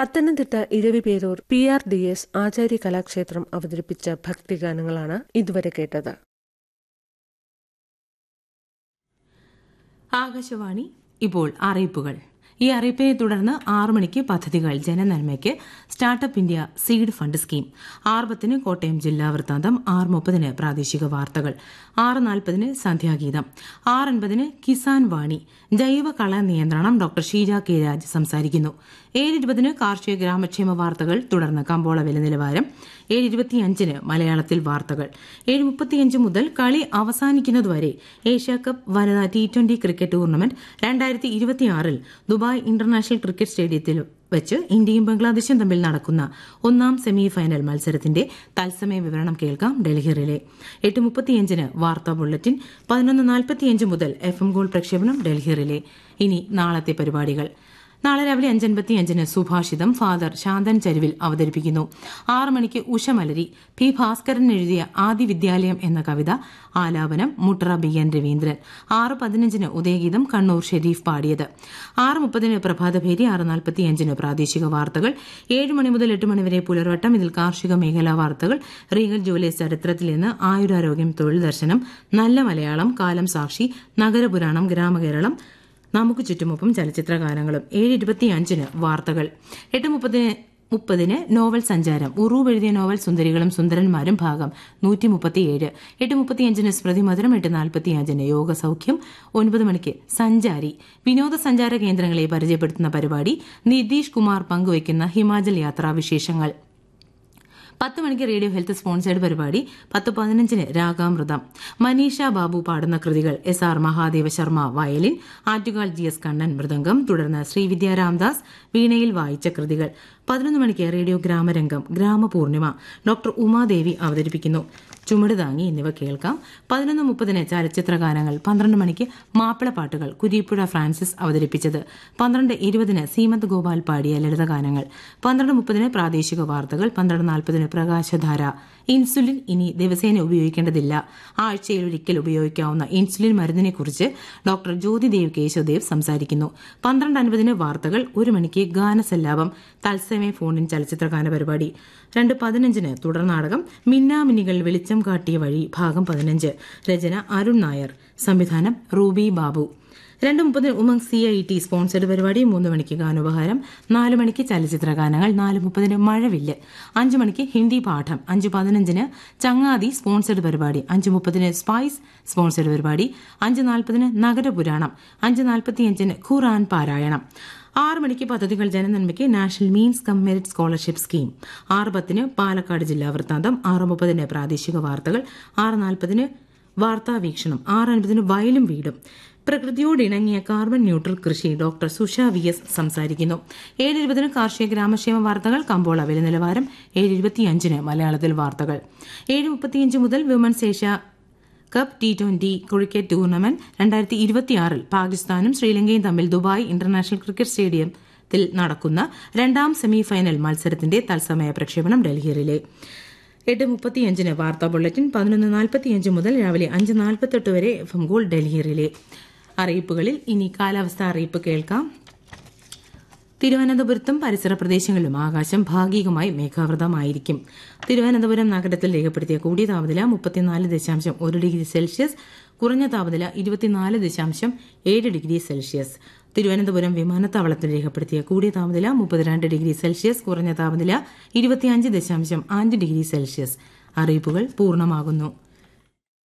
Pathanamthitta Eraviperoor P R D S Acharya Kalakshetram അവതരിപ്പിച്ച ഭക്തിഗാനങ്ങളാണ് ഇതുവരെ കേട്ടത് ആകാശവാണി ഇപ്പോൾ അറിയിപ്പുകൾ ഈ അറിയിപ്പിനെ തുടർന്ന് ആറു മണിക്ക് പദ്ധതികൾ ജനനന്മയ്ക്ക് startup India seed fund scheme ആറ് പത്തിന് കോട്ടയം ജില്ലാ വൃത്താന്തം ആറ് മുപ്പതിന് പ്രാദേശിക വാർത്തകൾ ആറ് നാൽപ്പതിന് സന്ധ്യാഗീതം ആറ് അൻപതിന് കിസാൻ വാണി ജൈവ കള നിയന്ത്രണം ഡോക്ടർ ഷീജ കെ രാജ് സംസാരിക്കുന്നു ഏഴ് ഇരുപതിന് കാർഷിക ഗ്രാമക്ഷേമ വാർത്തകൾ തുടർന്ന് കമ്പോള വില നിലവാരം ഏഴ് ഇരുപത്തിയഞ്ചിന് മലയാളത്തിൽ വാർത്തകൾ ഏഴ് മുപ്പത്തിയഞ്ച് മുതൽ കളി അവസാനിക്കുന്നതുവരെ ഏഷ്യ കപ്പ് വനിതാ ടി ട്വന്റി ക്രിക്കറ്റ് ടൂർണമെന്റ് രണ്ടായിരത്തി ഇരുപത്തിയാറിൽ ദുബായ് ഇന്റർനാഷണൽ ക്രിക്കറ്റ് സ്റ്റേഡിയത്തിൽ വെച്ച് ഇന്ത്യയും ബംഗ്ലാദേശും തമ്മിൽ നടക്കുന്ന ഒന്നാം സെമി ഫൈനൽ മത്സരത്തിന്റെ തത്സമയ വിവരണം കേൾക്കാം ഡൽഹി റിലേ എട്ട് മുപ്പത്തിയഞ്ചിന് വാർത്താ ബുള്ളറ്റിൻ പതിനൊന്ന് നാൽപ്പത്തിയഞ്ച് മുതൽ എഫ് എം ഗോൾ പ്രക്ഷേപണം ഡൽഹി റിലേ ഇനി നാളത്തെ പരിപാടികൾ നാളെ രാവിലെ അഞ്ചൻപത്തി അഞ്ചിന് സുഭാഷിതം ഫാദർ ശാന്തൻ ചരുവിൽ അവതരിപ്പിക്കുന്നു ആറ് മണിക്ക് ഉഷമലരി പി ഭാസ്കരൻ എഴുതിയ ആദി വിദ്യാലയം എന്ന കവിത ആലാപനം മുട്ര ബി എൻ രവീന്ദ്രൻ ആറ് പതിനഞ്ചിന് ഉദയഗീതം കണ്ണൂർ ഷെരീഫ് പാടിയത് ആറ് മുപ്പതിന് പ്രഭാതഭേരി ആറ് നാൽപ്പത്തിയഞ്ചിന് പ്രാദേശിക വാർത്തകൾ ഏഴ് മണി മുതൽ എട്ട് മണിവരെ പുലർവട്ടം ഇതിൽ കാർഷിക മേഖലാ വാർത്തകൾ റീഗൽ ജുവലേഴ്സ് ചരിത്രത്തിൽ നിന്ന് ആയുരാരോഗ്യം തൊഴിൽ ദർശനം നല്ല മലയാളം കാലം സാക്ഷി നഗരപുരാണം ഗ്രാമകേരളം നമുക്ക് ചുറ്റുമൊപ്പം ചലച്ചിത്ര ഗാനങ്ങളും ഏഴ് ഇരുപത്തിയഞ്ചിന് വാർത്തകൾ എട്ട് മുപ്പതിന് മുപ്പതിന് നോവൽ സഞ്ചാരം ഉറൂവ് എഴുതിയ നോവൽ സുന്ദരികളും സുന്ദരന്മാരും ഭാഗം നൂറ്റി മുപ്പത്തിയേഴ് എട്ട് മുപ്പത്തിയഞ്ചിന് സ്മൃതി മധുരം എട്ട് നാൽപ്പത്തിയഞ്ചിന് യോഗ സൗഖ്യം ഒൻപത് മണിക്ക് സഞ്ചാരി വിനോദസഞ്ചാര കേന്ദ്രങ്ങളെ പരിചയപ്പെടുത്തുന്ന പരിപാടി നിതീഷ് കുമാർ പങ്കുവയ്ക്കുന്ന ഹിമാചൽ യാത്രാ വിശേഷങ്ങൾ പത്ത് മണിക്ക് റേഡിയോ ഹെൽത്ത് സ്പോൺസേഡ് പരിപാടി പത്ത് പതിനഞ്ചിന് രാഗാമൃതം മനീഷ ബാബു പാടുന്ന കൃതികൾ S R Mahadeva Sharma violin Attukal G S Kannan മൃദംഗം തുടർന്ന് ശ്രീവിദ്യ രാംദാസ് വീണയിൽ വായിച്ച കൃതികൾ പതിനൊന്ന് മണിക്ക് റേഡിയോ ഗ്രാമരംഗം ഗ്രാമപൂർണിമ ഡോക്ടർ ഉമാദേവി അവതരിപ്പിക്കുന്നു ചുമട് താങ്ങി എന്നിവ കേൾക്കാം പതിനൊന്ന് മുപ്പതിന് ചലച്ചിത്ര ഗാനങ്ങൾ പന്ത്രണ്ട് മണിക്ക് മാപ്പിളപ്പാട്ടുകൾ കുരിപ്പുഴ ഫ്രാൻസിസ് അവതരിപ്പിച്ചത് പന്ത്രണ്ട് ഇരുപതിന് സീമന്ത് ഗോപാൽ പാടിയ ലളിതഗാനങ്ങൾ പന്ത്രണ്ട് മുപ്പതിന് പ്രാദേശിക വാർത്തകൾ പന്ത്രണ്ട് നാൽപ്പതിന് പ്രകാശധാര ഇൻസുലിൻ ഇനി ദിവസേന ഉപയോഗിക്കേണ്ടതില്ല ആഴ്ചയിൽ ഒരിക്കൽ ഉപയോഗിക്കാവുന്ന ഇൻസുലിൻ മരുന്നിനെക്കുറിച്ച് ഡോക്ടർ ജ്യോതിദേവ് കേശവദേവ് സംസാരിക്കുന്നു പന്ത്രണ്ട് അൻപതിന് വാർത്തകൾ ഒരു മണിക്ക് ഗാനസല്ലാപം തത്സമയ ഫോണിൻ ചലച്ചിത്ര ഗാന പരിപാടി രണ്ട് പതിനഞ്ചിന് തുടർ നാടകം മിന്നാമിനികൾ വെളിച്ചം കാട്ടിയ വഴി ഭാഗം പതിനഞ്ച് രചന അരുൺ നായർ സംവിധാനം റൂബി ബാബു രണ്ട് മുപ്പതിന് Umang C I T sponsored പരിപാടി മൂന്ന് മണിക്ക് ഗാനോപഹാരം നാല് മണിക്ക് ചലച്ചിത്ര ഗാനങ്ങൾ നാല് മുപ്പതിന് മഴവില്ല് അഞ്ച് മണിക്ക് ഹിന്ദി പാഠം അഞ്ച് പതിനഞ്ചിന് ചങ്ങാതി സ്പോൺസർഡ് പരിപാടി അഞ്ച് മുപ്പതിന് സ്പൈസ് സ്പോൺസർഡ് പരിപാടി അഞ്ച് നാൽപ്പതിന് നഗരപുരാണം അഞ്ച് നാൽപ്പത്തിയഞ്ചിന് ഖുറാൻ പാരായണം ആറ് മണിക്ക് പദ്ധതികൾ ജനനന്മയ്ക്ക് national means cum merit scholarship scheme ആറ് പത്തിന് പാലക്കാട് ജില്ലാ വൃത്താന്തം ആറ് മുപ്പതിന് പ്രാദേശിക വാർത്തകൾ ആറ് നാൽപ്പതിന് വാർത്താ വീക്ഷണം ആറ് അൻപതിന് വയലും വീടും പ്രകൃതിയോട് ഇണങ്ങിയ കാർബൺ ന്യൂട്രൽ കൃഷി ഡോക്ടർ സുഷ വി എസ് സംസാരിക്കുന്നു ഏഴ് ഇരുപതിന് കാർഷിക ഗ്രാമക്ഷേമ വാർത്തകൾ കമ്പോള വില നിലവാരം ഏഴ് ഇരുപത്തിയഞ്ചിന് മലയാളത്തിൽ വാർത്തകൾ ഏഴ് മുപ്പത്തിയഞ്ച് മുതൽ women's Asia cup T twenty cricket tournament രണ്ടായിരത്തി ഇരുപത്തിയാറിൽ പാകിസ്ഥാനും ശ്രീലങ്കയും തമ്മിൽ ദുബായ് ഇന്റർനാഷണൽ ക്രിക്കറ്റ് സ്റ്റേഡിയത്തിൽ നടക്കുന്ന രണ്ടാം സെമി ഫൈനൽ മത്സരത്തിന്റെ തത്സമയ പ്രക്ഷേപണം ഡൽഹിയിലെ എട്ട് മുപ്പത്തിയഞ്ചിന് വാർത്താ ബുള്ളറ്റിൻ പതിനൊന്ന് നാൽപ്പത്തിയഞ്ച് മുതൽ രാവിലെ അഞ്ച് നാൽപ്പത്തെട്ട് വരെ എഫ് എം ഗോൾ ഡൽഹിയിലെ അറിയിപ്പുകളിൽ ഇനി കാലാവസ്ഥ അറിയിപ്പ് കേൾക്കാം തിരുവനന്തപുരത്തും പരിസര പ്രദേശങ്ങളിലും ആകാശം ഭാഗികമായി മേഘാവൃതമായിരിക്കും തിരുവനന്തപുരം നഗരത്തിൽ രേഖപ്പെടുത്തിയ കൂടിയ താപനില മുപ്പത്തിനാല് ദശാംശം ഒരു ഡിഗ്രി സെൽഷ്യസ് കുറഞ്ഞ താപനില ഇരുപത്തിനാല് ദശാംശം ഏഴ് ഡിഗ്രി സെൽഷ്യസ് തിരുവനന്തപുരം വിമാനത്താവളത്തിൽ രേഖപ്പെടുത്തിയ കൂടിയ താപനില മുപ്പത്തിരണ്ട് ഡിഗ്രി സെൽഷ്യസ് കുറഞ്ഞ താപനില ഇരുപത്തിയഞ്ച് ദശാംശം അഞ്ച് ഡിഗ്രി സെൽഷ്യസ് അറിയിപ്പുകൾ പൂർണ്ണമാകുന്നു